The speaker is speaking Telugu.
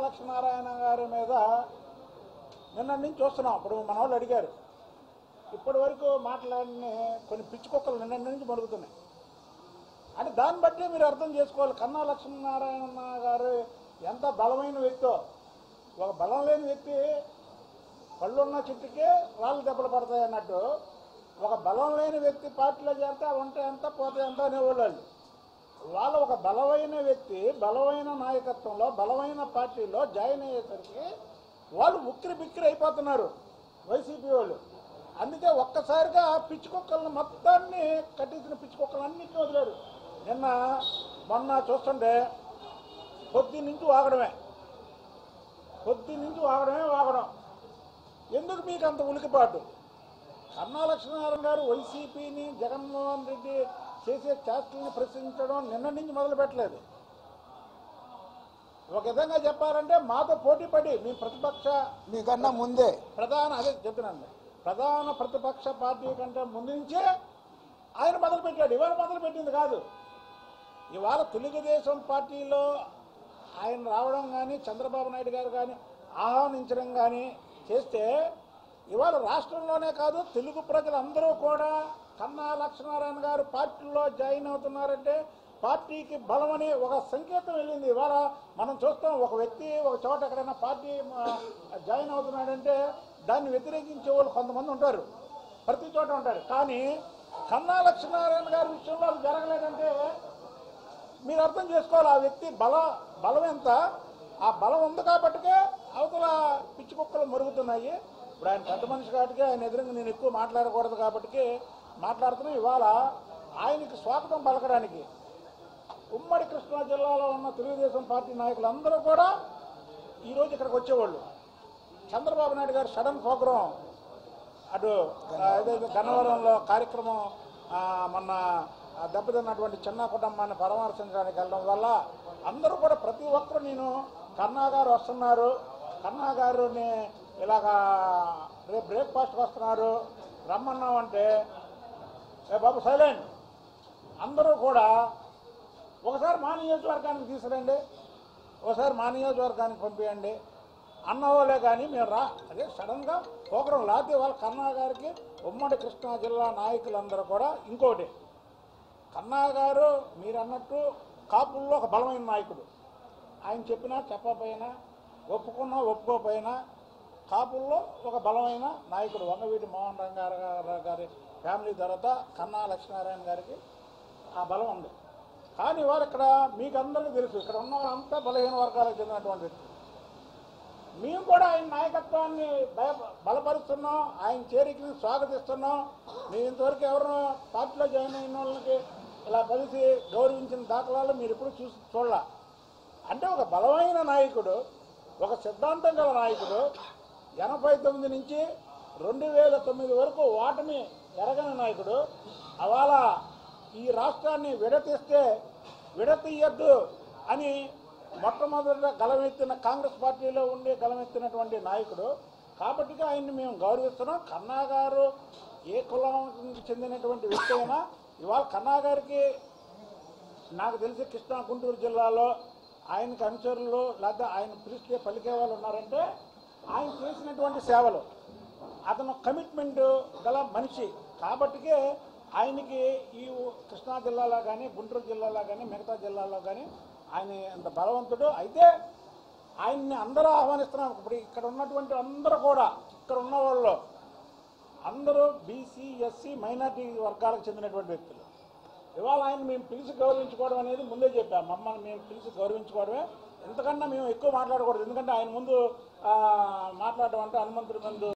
లక్ష్మీనారాయణ గారి మీద నిన్న నుంచి చూస్తున్నాం ఇప్పుడు మన వాళ్ళు అడిగారు ఇప్పటి వరకు మాట్లాడిన కొన్ని పిచ్చి కుక్కలు నిన్న నుంచి మరుగుతున్నాయి అంటే దాన్ని బట్టి మీరు అర్థం చేసుకోవాలి కన్నా లక్ష్మీనారాయణ గారు ఎంత బలమైన వ్యక్తో ఒక బలం లేని వ్యక్తి పళ్ళున్న చెట్టుకే రాళ్ళు దెబ్బలు పడతాయి అన్నట్టు ఒక బలం లేని వ్యక్తి పార్టీలో చేరితే ఉంటే ఎంత పోతే ఎంత అనేవాళ్ళు వాళ్ళు. వాళ్ళు ఒక బలమైన వ్యక్తి బలమైన నాయకత్వంలో బలమైన పార్టీలో జాయిన్ అయ్యేసరికి వాళ్ళు ఉక్కిరి బిక్కిరి అయిపోతున్నారు వైసీపీ వాళ్ళు అందుకే ఒక్కసారిగా పిచ్చి కుక్కలను మొత్తాన్ని కట్టించిన పిచ్చి కుక్కలు అన్నింటినీ వదిలేరు నిన్న మొన్న చూస్తుంటే పొద్దు నుంచి వాగడమే పొద్దు నుంచి వాగడమే వాగడం ఎందుకు మీకు అంత ఉలికిపాటు కన్నా లక్ష్మీనారాయణ గారు వైసీపీని జగన్మోహన్ రెడ్డి చేసే చేష్టల్ని ప్రశ్నించడం నిన్న నుంచి మొదలు పెట్టలేదు ఒక విధంగా చెప్పాలంటే మాతో పోటీ పడి మీ ప్రతిపక్ష మీకన్నా ముందే ప్రధాన అదే చెప్తున్నాను ప్రధాన ప్రతిపక్ష పార్టీ కంటే ముందు నుంచే ఆయన మొదలు పెట్టాడు ఇవాళ మొదలు పెట్టింది కాదు ఇవాళ తెలుగుదేశం పార్టీలో ఆయన రావడం కానీ చంద్రబాబు నాయుడు గారు కానీ ఆహ్వానించడం కానీ చేస్తే ఇవాళ రాష్ట్రంలోనే కాదు తెలుగు ప్రజలందరూ కూడా కన్నా లక్ష్మీనారాయణ గారు పార్టీలో జాయిన్ అవుతున్నారంటే పార్టీకి బలమని ఒక సంకేతం వెళ్ళింది ఇవాళ మనం చూస్తాం ఒక వ్యక్తి ఒక చోట ఎక్కడైనా పార్టీ ఆ, జాయిన్ అవుతున్నాడంటే దాన్ని వ్యతిరేకించే వాళ్ళు కొంతమంది ఉంటారు ప్రతి చోట ఉంటారు కానీ కన్నా లక్ష్మీనారాయణ గారి విషయంలో అది జరగలేదంటే మీరు అర్థం చేసుకోవాలి ఆ వ్యక్తి బల బలం ఎంత ఆ బలం ఉంది కాబట్టికే అవతల పిచ్చి కుక్కలు మరుగుతున్నాయి ఇప్పుడు ఆయన పెద్ద మనిషి కాబట్టి ఆయన ఎదురుగా నేను ఎక్కువ మాట్లాడకూడదు కాబట్టి మాట్లాడుతున్నా ఇవాళ ఆయనకి స్వాగతం పలకడానికి ఉమ్మడి కృష్ణా జిల్లాలో ఉన్న తెలుగుదేశం పార్టీ నాయకులందరూ కూడా ఈరోజు ఇక్కడికి వచ్చేవాళ్ళు చంద్రబాబు నాయుడు గారు సడన్ ప్రోగ్రాం అటు ఆ, ఏదైతే గన్నవరంలో కార్యక్రమం ఆ, మొన్న ఆ, దెబ్బతిన్నటువంటి చిన్న కుటుంబాన్ని పరామర్శించడానికి వెళ్ళడం వల్ల అందరూ కూడా ప్రతి ఒక్కరు నేను కన్నా గారు వస్తున్నారు కన్నా గారుని ఇలాగా రేపు బ్రేక్ఫాస్ట్కి వస్తున్నారు రమ్మన్నామంటే ఏ బాబు సైలెంట్ అందరూ కూడా ఒకసారి మా నియోజకవర్గానికి తీసుకురండి ఒకసారి మా నియోజకవర్గానికి పంపించండి అన్నవాళ్ళే కానీ మేము రా అదే సడన్గా ప్రోగ్రాం లాతే వాళ్ళ కన్నా గారికి ఉమ్మడి కృష్ణా జిల్లా నాయకులందరూ కూడా ఇంకోటి కన్నా గారు మీరు అన్నట్టు కాపుల్లో ఒక బలమైన నాయకుడు ఆయన చెప్పినా చెప్పకపోయినా ఒప్పుకున్నా ఒప్పుకోకపోయినా కాపుల్లో ఒక బలమైన నాయకుడు వంగవీటి మోహన్ రంగారావు గారి ఫ్యామిలీ తర్వాత కన్నా లక్ష్మీనారాయణ గారికి ఆ బలం ఉంది కానీ వారు ఇక్కడ మీకు అందరికీ తెలుసు ఇక్కడ ఉన్న వాళ్ళంతా బలహీన వర్గాలకు చెందినటువంటి వ్యక్తులు మేము కూడా ఆయన నాయకత్వాన్ని భయ బలపరుస్తున్నాం ఆయన చేరికని స్వాగతిస్తున్నాం మేము ఇంతవరకు ఎవరు పార్టీలో జాయిన్ అయిన వాళ్ళకి ఇలా కలిసి గౌరవించిన దాఖలాలు మీరు ఎప్పుడు చూసి చూడాల అంటే ఒక బలమైన నాయకుడు ఒక సిద్ధాంతం గల నాయకుడు ఎనభై తొమ్మిది నుంచి రెండు వేల తొమ్మిది వరకు ఓటమి ఎరగని నాయకుడు అవాళ ఈ రాష్ట్రాన్ని విడతీస్తే విడతీయద్దు అని మొట్టమొదట గలమెత్తిన కాంగ్రెస్ పార్టీలో ఉండి గలమెత్తినటువంటి నాయకుడు కాబట్టి ఆయన్ని మేము గౌరవిస్తున్నాం కన్నా గారు ఏ కులానికి చెందినటువంటి వ్యక్తి అయినా ఇవాళ కన్నా గారికి నాకు తెలిసి కృష్ణా గుంటూరు జిల్లాలో ఆయనకు అనుచరులు లేదా ఆయన పిలిస్తే పలికే వాళ్ళు ఉన్నారంటే ఆయన చేసినటువంటి సేవలు అతను కమిట్మెంట్ గల మనిషి కాబట్టికే ఆయనకి ఈ కృష్ణా జిల్లాలో కానీ గుంటూరు జిల్లాలో కానీ మిగతా జిల్లాలో కానీ ఆయన అంత బలవంతుడు అయితే ఆయన్ని అందరూ ఆహ్వానిస్తున్నారు ఇప్పుడు ఇక్కడ ఉన్నటువంటి అందరూ కూడా ఇక్కడ ఉన్న వాళ్ళు అందరూ బీసీ ఎస్సీ మైనార్టీ వర్గాలకు చెందినటువంటి వ్యక్తులు ఇవాళ ఆయన మేము పిలిచి గౌరవించుకోవడం అనేది ముందే చెప్పాం మమ్మల్ని మేము పిలిచి గౌరవించుకోవడమే ఎంతకన్నా మేము ఎక్కువ మాట్లాడకూడదు ఎందుకంటే ఆయన ముందు ఆ, మాట్లాడడం అంటే హనుమంతుడి ముందు